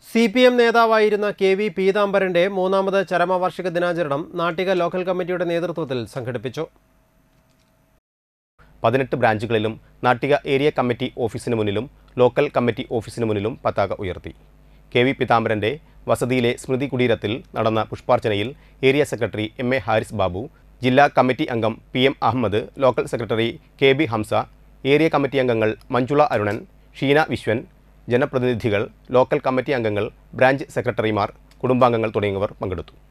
C P M നേതാവായിരുന്ന K V പീതാംബരന്റെ മൂന്നാമത് ചരമവാർഷിക ദിനാചരണം നാട്ടിക ലോക്കൽ കമ്മിറ്റിയുടെ നേതൃത്വത്തിൽ സംഘടിപ്പിച്ചു പതിനെട്ട് ബ്രാഞ്ചുകളിലും നാട്ടിക ഏരിയ കമ്മിറ്റി ഓഫീസിന് മുന്നിലും ലോക്കൽ കമ്മിറ്റി ഓഫീസിന് മുന്നിലും പതാക ഉയർത്തി കെ വി പീതാംബരന്റെ വസതിയിലെ സ്മൃതി കുടീരത്തിൽ നടന്ന പുഷ്പാർച്ചനയിൽ area secretary M A Haris Babu ജില്ലാ കമ്മിറ്റി അംഗം P M Ahammed local secretary K B Hamsa area committee അംഗങ്ങൾ മഞ്ജുള അരുണൻ ഷീന വിശ്വൻ ജനപ്രതിനിധികൾ ലോക്കൽ കമ്മിറ്റി അംഗങ്ങൾ ബ്രാഞ്ച് സെക്രട്ടറിമാർ കുടുംബാംഗങ്ങൾ തുടങ്ങിയവർ പങ്കെടുത്തു